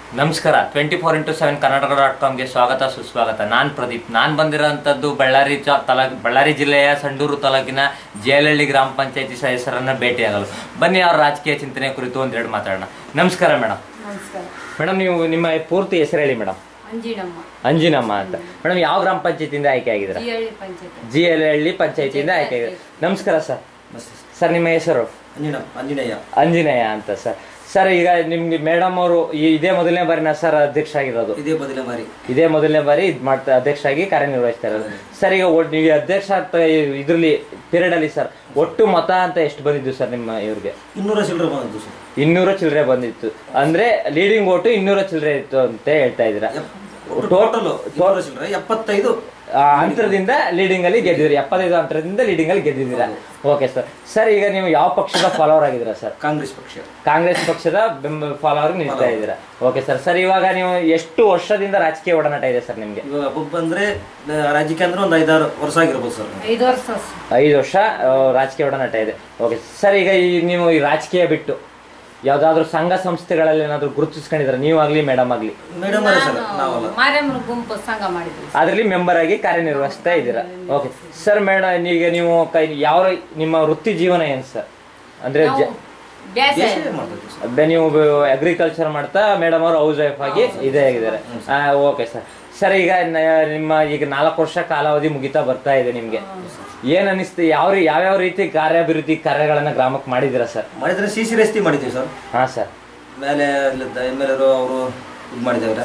ನಮಸ್ಕಾರ twenty four into seven Karnataka dot ಕಾಮ್ಗೆ ಸ್ವಾಗತ ಸುಸ್ವಾಗತ ನಾನು ಪ್ರದೀಪ್ ನಾನು ಬಂದಿರೋಂಥದ್ದು ಬಳ್ಳಾರಿ ಚ ತಾಲೂಕ್ ಬಳ್ಳಾರಿ ಜಿಲ್ಲೆಯ ಸಂಡೂರು ತಾಲೂಕಿನ ಜೇಲಹಳ್ಳಿ ಗ್ರಾಮ ಪಂಚಾಯತಿ ಸದಸ್ಯರನ್ನ ಭೇಟಿಯಾಗಲು ಬನ್ನಿ ಅವ್ರ ರಾಜಕೀಯ ಚಿಂತನೆ ಕುರಿತು ಒಂದೆರಡು ಮಾತಾಡೋಣ ನಮಸ್ಕಾರ ಮೇಡಮ್ ನಮಸ್ಕಾರ ಮೇಡಮ್ ನೀವು ನಿಮ್ಮ ಪೂರ್ತಿ ಹೆಸರು ಹೇಳಿ ಮೇಡಮ್ ಅಂಜಿನಮ್ಮ ಅಂಜಿನಮ್ಮ ಅಂತ ಮೇಡಮ್ ಯಾವ ಗ್ರಾಮ ಪಂಚಾಯತಿಯಿಂದ ಆಯ್ಕೆ ಆಗಿದ್ದೀರಾ ಜಿಹಳ್ಳಿ ಪಂಚಾಯತ್ ಜಿ ಎಲ್ ಹಳ್ಳಿ ಪಂಚಾಯತಿಯಿಂದ ಆಯ್ಕೆ ಆಗಿದ್ದೀರಾ ನಮಸ್ಕಾರ ಸರ್ ಸರ್ ನಿಮ್ಮ ಹೆಸರು ಅಂಜನ ಆಂಜನೇಯ ಅಂಜನೇಯ ಅಂತ ಸರ್ ಸರ್ ಈಗ ನಿಮ್ಗೆ ಮೇಡಮ್ ಅವರು ಇದೇ ಮೊದಲನೇ ಬಾರಿನ ಸರ್ ಅಧ್ಯಕ್ಷ ಆಗಿರೋದು ಇದೇ ಬದಲ ಬಾರಿ ಇದೇ ಮೊದಲನೇ ಬಾರಿ ಇದ್ ಮಾಡ್ತಾ ಅಧ್ಯಕ್ಷ ಆಗಿ ಕಾರ್ಯನಿರ್ವಹಿಸ್ತಾ ಇರೋದು ಸರ್ ಈಗ ಒಟ್ಟು ನೀವು ಅಧ್ಯಕ್ಷ ಆಗ್ತಾ ಇದ್ರಲ್ಲಿ ಪೀರಿಯಡ್ ಅಲ್ಲಿ ಸರ್ ಒಟ್ಟು ಮತ ಅಂತ ಎಷ್ಟು ಬಂದಿದ್ದು ಸರ್ ನಿಮ್ಮ ಇವ್ರಿಗೆ ಇನ್ನೂರ ಚಿಲ್ಲರೆ ಬಂದದ್ದು ಸರ್ ಇನ್ನೂರ ಚಿಲ್ಲರೆ ಬಂದಿತ್ತು ಅಂದ್ರೆ ಲೀಡಿಂಗ್ ಓಟು ಇನ್ನೂರ ಚಿಲ್ಲರೆ ಇತ್ತು ಅಂತ ಹೇಳ್ತಾ ಇದ್ದೀರಾ ಟೋಟಲ್ ಇನ್ನೂರ ಚಿಲ್ಲರೆ ಎಪ್ಪತ್ತೈದು ಆ ಅಂತರದಿಂದ ಲೀಡಿಂಗ್ ಅಲ್ಲಿ ಗೆದ್ದಿದ್ದೀರಿ ಎಪ್ಪತ್ತೈದು ಅಂತರದಿಂದ ಲೀಡಿಂಗ್ ಅಲ್ಲಿ ಗೆದ್ದಿದ್ದೀರಾ ಓಕೆ ಸರ್ ಸರ್ ಈಗ ನೀವು ಯಾವ ಪಕ್ಷದ ಫಾಲೋವರ್ ಆಗಿದ್ದೀರಾ ಸರ್ ಕಾಂಗ್ರೆಸ್ ಪಕ್ಷ ಕಾಂಗ್ರೆಸ್ ಪಕ್ಷದ ಬೆಂಬ ಫಾಲೋವರ್ ನಿಲ್ತಾ ಇದ್ದೀರಾ ಓಕೆ ಸರ್ ಸರ್ ಇವಾಗ ನೀವು ಎಷ್ಟು ವರ್ಷದಿಂದ ರಾಜಕೀಯ ಒಡನಾಟ ಇದೆ ಸರ್ ನಿಮ್ಗೆ ಇವಾಗ ಹಬ್ಬ ಅಂದ್ರೆ ಆ, ರಾಜಕೀಯ ಅಂದ್ರೆ ಒಂದು ಐದಾರು ವರ್ಷ ಆಗಿರ್ಬೋದು ಸರ್ ಐದು ವರ್ಷ ಐದು ವರ್ಷ ಆ, ರಾಜಕೀಯ ಒಡನಾಟ ಇದೆ ಓಕೆ ಸರ್ ಈಗ ಈ ನೀವು ಈ ರಾಜಕೀಯ ಬಿಟ್ಟು ಯಾವ್ದಾದ್ರು ಸಂಘ ಸಂಸ್ಥೆಗಳಲ್ಲಿ ಏನಾದ್ರು ಗುರುತಿಸ್ಕೊಂಡಿದ್ರ ನೀವಾಗ್ಲಿ ಮೇಡಮ್ ಆಗ್ಲಿ ಮೇಡಮ್ ಅವರೇ ಸರ್ ನಾವಲ್ಲ ಮಾರ್ಯಮ್ಮನ ಗುಂಪು ಸಂಘ ಮಾಡಿದ್ವಿ ಅದ್ರಲ್ಲಿ ಮೆಂಬರ್ ಆಗಿ ಕಾರ್ಯನಿರ್ವಹಿಸ್ತಾ ಇದ್ದೀರಾ ಓಕೆ ಸರ್ ಮೇಡಮ್ ಈಗ ನೀವು ಕೈ ಯಾವ ನಿಮ್ಮ ವೃತ್ತಿ ಜೀವನ ಏನು ಸರ್ ಅಂದ್ರೆ ನಾವು ಜ- ಬೇಸಾಯ ಬೇಸಾಯ ಮಾಡ್ತಿದ್ವಿ ಸರ್ ಬೆ- ನೀವು ಅಗ್ರಿಕಲ್ಚರ್ ಮಾಡ್ತಾ ಮೇಡಮ್ ಅವರು ಹೌಸ್ ವೈಫ್ ಆಗಿ ಇದೇ ಆಗಿದ್ದಾರೆ ಓಕೆ ಸರ್ ಸರ್ ಈಗ ನ- ನಿಮ್ಮ ಈಗ ನಾಲ್ಕು ವರ್ಷ ಕಾಲಾವಧಿ ಮುಗಿತಾ ಬರ್ತಾ ಇದೆ ನಿಮ್ಗೆ ಏನ್ ಅನಿಸ್ತು ಯಾವ ರೀ- ಯಾವ್ಯಾವ ರೀತಿ ಕಾರ್ಯಾಭಿವೃದ್ಧಿ ಕಾರ್ಯಗಳನ್ನ ಗ್ರಾಮಕ್ಕೆ ಮಾಡಿದ್ದೀರಾ ಸರ್ ಮಾಡಿದ್ರೆ ಸಿ ಸಿ ರಸ್ತೆ ಮಾಡಿದ್ದೀವಿ ಸರ್ ಹಾ ಸರ್ ಮೇಲೆ ಅಲ್ಲಿದ್ದ ಎಮ್ ಎಲ್ ಎರು ಅವರು ಇದು ಮಾಡಿದ್ದೇವ್ರೆ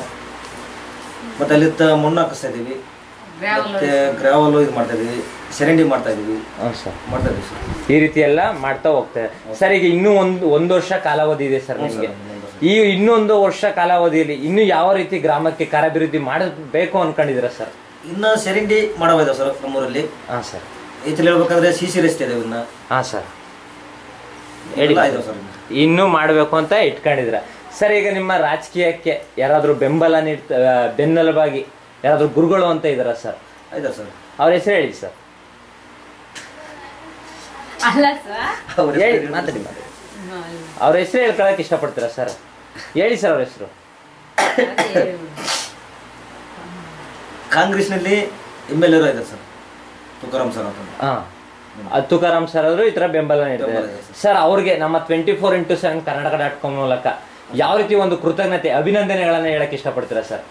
ಮತ್ತೆ ಅಲ್ಲಿದ್ದ ಮಣ್ಣು ಹಾಕಿಸ್ತಾ ಇದೀವಿ ಗ್ರಾವಲ್ ಮತ್ತೆ ಗ್ರಾವಲ್ ಇದು ಮಾಡ್ತಾ ಇದೀವಿ ಚರಂಡಿ ಮಾಡ್ತಾ ಇದೀವಿ ಹ್ಞೂ ಸರ್ ಮಾಡ್ತಾ ಇದೀವಿ ಸರ್ ಈ ರೀತಿ ಎಲ್ಲ ಮಾಡ್ತಾ ಹೋಗ್ತಾರೆ ಸರ್ ಈಗ ಇನ್ನೂ ಒಂದು ಒಂದು ವರ್ಷ ಕಾಲಾವಧಿ ಇದೆ ಸರ್ ನಿಮ್ಗೆ ಈ ಇನ್ನೊಂದು ವರ್ಷ ಕಾಲಾವಧಿಯಲ್ಲಿ ಇನ್ನು ಯಾವ ರೀತಿ ಗ್ರಾಮಕ್ಕೆ ಕಾರ್ಯಾಭಿವೃದ್ಧಿ ಮಾಡಬೇಕು ಅನ್ಕೊಂಡಿದ್ದೀರಾ ಸರ್ ಇನ್ನ ಚರಂಡಿ ಮಾಡಬೋದ ಸರ್ ನಮ್ಮೂರಲ್ಲಿ ಹಾ ಸರ್ ಈತಲ್ಲಿ ಹೇಳ್ಬೇಕಂದ್ರೆ ಸಿ ಸಿ ರಸ್ತೆ ಇದಾವೆ ಇನ್ನ ಹಾ ಸರ್ ಹೇಳಿ ಎಲ್ಲ ಇದಾವೆ ಸರ್ ಇನ್ನು. ಇನ್ನೂ ಮಾಡಬೇಕು ಅಂತ ಇಟ್ಕೊಂಡಿದ್ರ ಸರ್ ಈಗ ನಿಮ್ಮ ರಾಜಕೀಯಕ್ಕೆ ಯಾರಾದ್ರೂ ಬೆಂಬಲ ನೀಡ್ತ ಆ, ಬೆನ್ನೆಲುಬಾಗಿ ಯಾರಾದ್ರೂ ಗುರುಗಳು ಅಂತ ಇದಾರ ಸರ್ ಇದಾವೆ ಸರ್ ಅವ್ರ ಹೆಸರು ಹೇಳಿ ಸರ್ ಅಲ್ಲ ಸರ್ ಅವ್ರ ಹೇಳಿ ಹೆಸರು ಮಾತಾಡಿ ಮಾತಾಡಿ ಅವ್ರ ಹೆಸರು ಹೇಳ್ಕೊಳಕ್ ಇಷ್ಟಪಡ್ತೀರಾ ಸರ್ ಹೇಳಿ ಸರ್ ಅವ್ರ ಹೆಸರು ಕಾಂಗ್ರೆಸ್ನಲ್ಲಿ ಎಮ್ ಎಲ್ ಎರು ಇದ್ದಾರೆ ಸರ್ ತುಕಾರಾಮ್ ಸರ್ ಅಂತ ಹಾ ಅದ್ ತುಕಾರಾಮ್ ಸರ್ ಅವರು ಈ ತರ ಬೆಂಬಲ ನೀಡ್ತಾರೆ ಬೆಂಬಲ ಇದೆ ಸರ್ ಅವ್ರಿಗೆ ನಮ್ಮ twenty four into seven Karnataka dot com ಮೂಲಕ ಯಾವ ರೀತಿ ಒಂದು ಕೃತಜ್ಞತೆ ಅಭಿನಂದನೆಗಳನ್ನ ಹೇಳಕ್ ಇಷ್ಟಪಡ್ತೀರಾ ಸರ್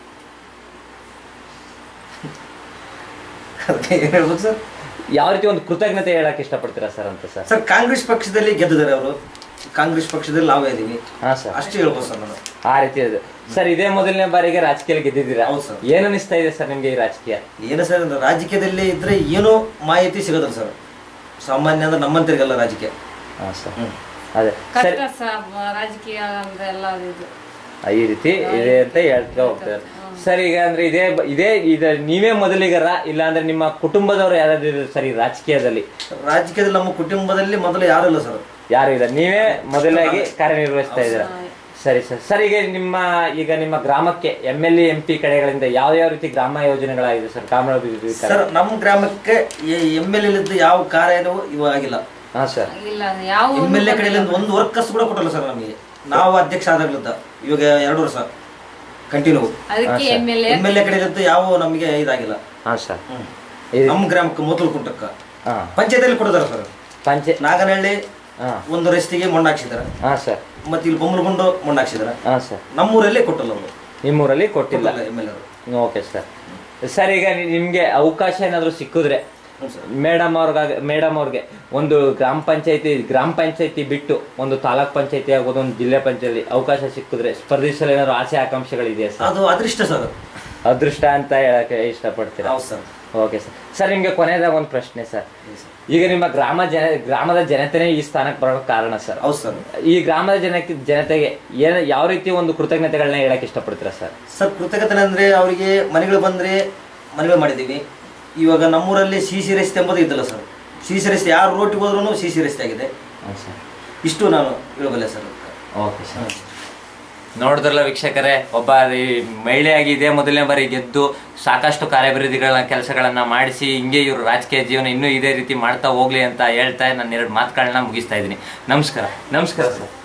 ಅದಕ್ಕೆ ಏನ್ ಹೇಳ್ಬೇಕು ಸರ್ ಯಾವ ರೀತಿ ಒಂದು ಕೃತಜ್ಞತೆ ಹೇಳಕ್ ಇಷ್ಟಪಡ್ತೀರಾ ಸರ್ ಅಂತ ಸರ್ ಸರ್ ಕಾಂಗ್ರೆಸ್ ಪಕ್ಷದಲ್ಲಿ ಗೆದ್ದಿದ್ದಾರೆ ಅವರು ಕಾಂಗ್ರೆಸ್ ಪಕ್ಷದಲ್ಲಿ ನಾವೇ ಇದೀವಿ ಹಾ ಸರ್ ಅಷ್ಟೇ ಹೇಳ್ಬೋದು ಸರ್ ನಾನು ಆ ರೀತಿ ಇದೆ ಸರ್ ಇದೇ ಮೊದಲನೇ ಬಾರಿಗೆ ರಾಜಕೀಯ ಗೆದ್ದಿದ್ದೀರಾ ಹೌದು ಸರ್. ಏನ್ ಅನಿಸ್ತಾ ಇದೆ ಸರ್ ನಿಮ್ಗೆ ಈ ರಾಜಕೀಯ ಏನು ಸರ್ ಅಂದ್ರೆ ರಾಜಕೀಯದಲ್ಲಿ ಇದ್ರೆ ಏನೂ ಮಾಹಿತಿ ಸಿಗೋದಿಲ್ಲ ಸರ್ ಸಾಮಾನ್ಯ ಅಂದ್ರೆ ನಮ್ಮಂತರಿಗೆಲ್ಲ ರಾಜಕೀಯ ಹಾ ಸರ್ ಹ್ಮ್. ಅದೇ ಸರಿ ಕಷ್ಟ ಸರ್ ರಾಜಕೀಯ ಅಂದ್ರೆ ಎಲ್ಲ ಇದು ಈ ರೀತಿ ಇದೆ ಅಂತ ಹೇಳ್ತಾ ಹೋಗ್ತಾರೆ ಸರ್ ಈಗ ಅಂದ್ರೆ ಇದೇ ಬ- ಇದೇ ಇದ ನೀವೇ ಮೊದಲಿಗರ ಇಲ್ಲ ಅಂದ್ರೆ ನಿಮ್ಮ ಕುಟುಂಬದವರು ಯಾರಾದ್ರೂ ಸರ್ ಈ ರಾಜಕೀಯದಲ್ಲಿ ರಾಜಕೀಯದಲ್ಲಿ ನಮ್ಮ ಕುಟುಂಬದಲ್ಲಿ ಮೊದಲು ಯಾರು ಇಲ್ಲ ಸರ್ ಯಾರು ಇಲ್ಲ ನೀವೇ ಮೊದಲಾಗಿ ಕಾರ್ಯನಿರ್ವಹಿಸ್ತಾ ಇದ್ದೀರಾ ಸರಿ ಸರ್ ಸರ್ ಈಗ ನಿಮ್ಮ ಈಗ ನಿಮ್ಮ ಗ್ರಾಮಕ್ಕೆ ಎಂ ಎಲ್ ಎಂ ಪಿ ಕಡೆಗಳಿಂದ ಯಾವ ಯಾವ ರೀತಿ ಗ್ರಾಮ ಯೋಜನೆಗಳಾಗಿದೆ ಸರ್ ಗ್ರಾಮಾಭಿವೃದ್ಧಿ ಕಾರ್ಯ? ಸರ್ ನಮ್ಮ ಗ್ರಾಮಕ್ಕೆ ಎಮ್ ಎಲ್ ಎ ಯಾವ ಕಾರ್ಯನೂ ಇವಾಗಿಲ್ಲ ಹಾ ಸರ್ ಇಲ್ಲ ಯಾವ ಎಮ್ ಎಲ್ ಎ ಕಡೆಯಿಂದ ಒಂದು ವರ್ಕರ್ಸ್ ಕೂಡ ಕೊಟ್ಟಲ್ಲ ಸರ್ ನಮಗೆ ನಾವು ಅಧ್ಯಕ್ಷ ಆದಾಗ್ಲಿದ್ದ ಇವಾಗ ಎರಡು ವರ್ಷ ಕಂಟಿನ್ಯೂ ಅದಕ್ಕೆ M L A M L A ಕಡೆಯಿಂದ ಯಾವ ನಮಗೆ ಇದಾಗಿಲ್ಲ ಹಾ ಸರ್ ಹ್ಮ್. ಇದು- ನಮ್ಮ ಗ್ರಾಮಕ್ಕೆ ಮೊದಲು ಕುಂಟಕ್ಕ ಹಾ ಪಂಚಾಯತಿಯಲ್ಲಿ ಕೊಡ್ತಾರೆ ಸರ್ ಪಂಚೆ ನಾಗನಹಳ್ಳಿ ಹಾ ಒಂದು ರಸ್ತೆಗೆ ಮಣ್ಣು ಹಾಕ್ಸಿದಾರೆ ಹಾ ಸರ್ ಮತ್ತೆ ಇಲ್ಲಿ ಬೊಮ್ಮಲಗುಂಡು ಮಣ್ಣು ಹಾಕ್ಸಿದಾರೆ ಹಾ ಸರ್ ನಮ್ಮೂರಲ್ಲೇ ಕೊಟ್ಟಲ್ಲ ಅವರು ನಿಮ್ಮೂರಲ್ಲಿ ಕೊಟ್ಟಿಲ್ಲ M L A okay sir sir ಈಗ ನಿ- ನಿಮ್ಗೆ ಅವಕಾಶ ಏನಾದ್ರು ಸಿಕ್ಕಿದ್ರೆ ಹ್ಞೂ ಸರ್ ಮೇಡಮ್ ಅವ್ರಿಗಾಗ ಮೇಡಮ್ ಅವ್ರಿಗೆ ಒಂದು ಗ್ರಾಮ ಪಂಚಾಯತಿ ಗ್ರಾಮ ಪಂಚಾಯತಿ ಬಿಟ್ಟು ಒಂದು ತಾಲೂಕ್ ಪಂಚಾಯತಿ ಆಗ್ಬೋದು ಒಂದು ಜಿಲ್ಲೆ ಪಂಚಾಯತಿ ಅವಕಾಶ ಸಿಕ್ಕಿದ್ರೆ ಸ್ಪರ್ಧಿಸಲು ಏನಾದ್ರು ಆಸೆ ಆಕಾಂಕ್ಷೆಗಳಿದೆಯಾ ಸರ್ ಅದು ಅದೃಷ್ಟ ಸರ್ ಅದೃಷ್ಟ ಅಂತ ಹೇಳಕ್ಕೆ ಇಷ್ಟಪಡ್ತೀರಾ ಹೌದು ಸರ್ ಓಕೆ ಸರ್ ಸರ್ ನಿಮ್ಗೆ ಕೊನೆಯದಾಗ ಒಂದು ಪ್ರಶ್ನೆ ಸರ್ ಈಗ ನಿಮ್ಮ ಗ್ರಾಮ ಜನ ಗ್ರಾಮದ ಜನತೆನೇ ಈ ಸ್ಥಾನಕ್ಕೆ ಬರೋಕೆ ಕಾರಣ ಸರ್ ಹೌದು ಸರ್ ಈ ಗ್ರಾಮದ ಜನಕ್ಕೆ ಜನತೆಗೆ ಏನ ಯಾವ ರೀತಿ ಒಂದು ಕೃತಜ್ಞತೆಗಳನ್ನ ಹೇಳಕ್ ಇಷ್ಟಪಡ್ತೀರಾ ಸರ್ ಸರ್ ಕೃತಜ್ಞತೆ ಅಂದ್ರೆ ಅವರಿಗೆ ಮನೆಗಳು ಬಂದ್ರೆ ಮನೆಗಳು ಮಾಡಿದ್ದೀವಿ ಇವಾಗ ನಮ್ಮೂರಲ್ಲಿ ಸಿ ಸಿ ರಸ್ತೆ ಎಂಬುದು ಇದ್ದಲ್ಲ ಸರ್ ಸಿ ಸಿ ರಸ್ತೆ ಯಾರು ರೋಟಿಗೆ ಹೋದ್ರೂ ಸಿ ಸಿ ರಸ್ತೆ ಆಗಿದೆ ಹಾಂ ಸರ್ ಇಷ್ಟು ನಾನು ಹೇಳಬಲ್ಲೆ ಸರ್ ಓಕೆ ಸರ್ ನೋಡಿದ್ರಲ್ಲ ವೀಕ್ಷಕರೇ ಒಬ್ಬ ಈ ಮಹಿಳೆಯಾಗಿ ಇದೇ ಮೊದಲನೇ ಬಾರಿ ಗೆದ್ದು ಸಾಕಷ್ಟು ಕಾರ್ಯಾಭಿವೃದ್ಧಿಗಳ ಕೆಲಸಗಳನ್ನ ಮಾಡಿಸಿ ಹಿಂಗೆ ಇವರು ರಾಜಕೀಯ ಜೀವನ ಇನ್ನೂ ಇದೇ ರೀತಿ ಮಾಡ್ತಾ ಹೋಗ್ಲಿ ಅಂತ ಹೇಳ್ತಾ ನಾನು ಎರಡು ಮಾತುಗಳನ್ನ ಮುಗಿಸ್ತಾ ಇದ್ದೀನಿ ನಮಸ್ಕಾರ ನಮಸ್ಕಾರ ಸರ್